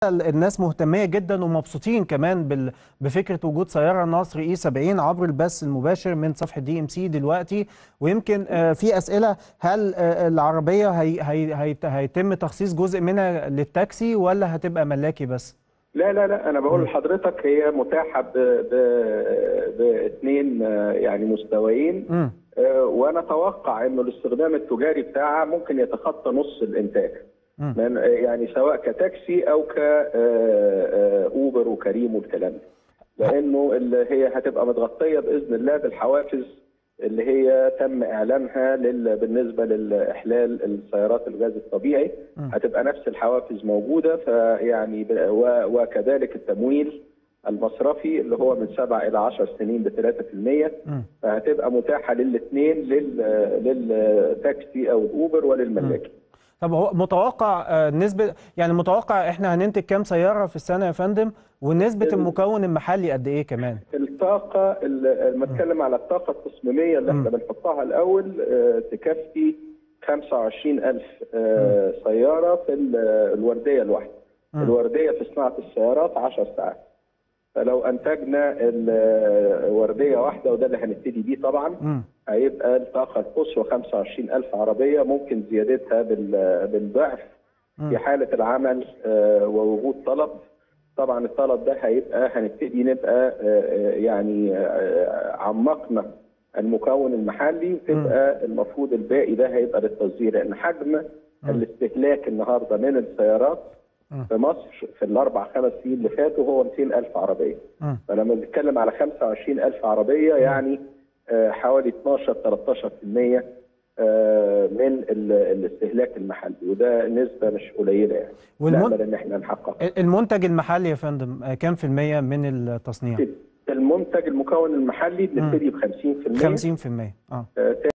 الناس مهتميه جدا ومبسوطين كمان بال... بفكره وجود سياره نصر اي 70 عبر البث المباشر من صفحه دي ام سي دلوقتي ويمكن آه، في اسئله هل آه، العربيه هي... هي... هي... هيتم تخصيص جزء منها للتاكسي ولا هتبقى ملاكي بس؟ لا لا لا انا بقول لحضرتك هي متاحه ب ب باثنين آه، يعني مستويين امم آه، وانا اتوقع انه الاستخدام التجاري بتاعها ممكن يتخطى نص الانتاج مم. من يعني سواء كتاكسي او كاوبر وكريم والكلام ده لانه اللي هي هتبقى متغطيه باذن الله بالحوافز اللي هي تم اعلانها لل... بالنسبه لاحلال السيارات الغاز الطبيعي مم. هتبقى نفس الحوافز موجوده فيعني ب... و... وكذلك التمويل المصرفي اللي هو من سبع الى 10 سنين ب 3% مم. فهتبقى متاحه للاثنين لل... للتاكسي او الاوبر وللملاكي طب هو متوقع آه، نسبه يعني متوقع احنا هننتج كام سياره في السنه يا فندم ونسبه ال- المكون المحلي قد ايه كمان؟ الطاقة ال- لما اتكلم على الطاقة التصميمية اللي احنا بنحطها الأول آه، تكفي 25 ألف آه، سيارة في ال- الوردية الواحدة مم. الوردية في صناعة السيارات 10 ساعات فلو أنتجنا الوردية واحدة وده اللي هنبتدي بيه طبعا امم هيبقى الطاقة القصوى 25 ألف عربية ممكن زيادتها بال- بالضعف مم. في حالة العمل آه، ووجود طلب طبعا الطلب ده هيبقى هنبتدي نبقى آه، آه، يعني آه، عمقنا المكون المحلي تبقى المفروض الباقي ده هيبقى للتصدير لان حجم الاستهلاك النهارده من السيارات مم. في مصر في الاربع خمس سنين اللي فاتوا هو 200 الف عربيه مم. فلما بنتكلم على 25 الف عربيه يعني آه، حوالي 12 13% آه، من ال- الاستهلاك المحلي وده نسبه مش قليله يعني والمن- نامل ان احنا نحققها المنتج المحلي يا فندم آه، كام في المية من التصنيع؟ المنتج المكون المحلي بنبتدي ب 50% 50% اه آه،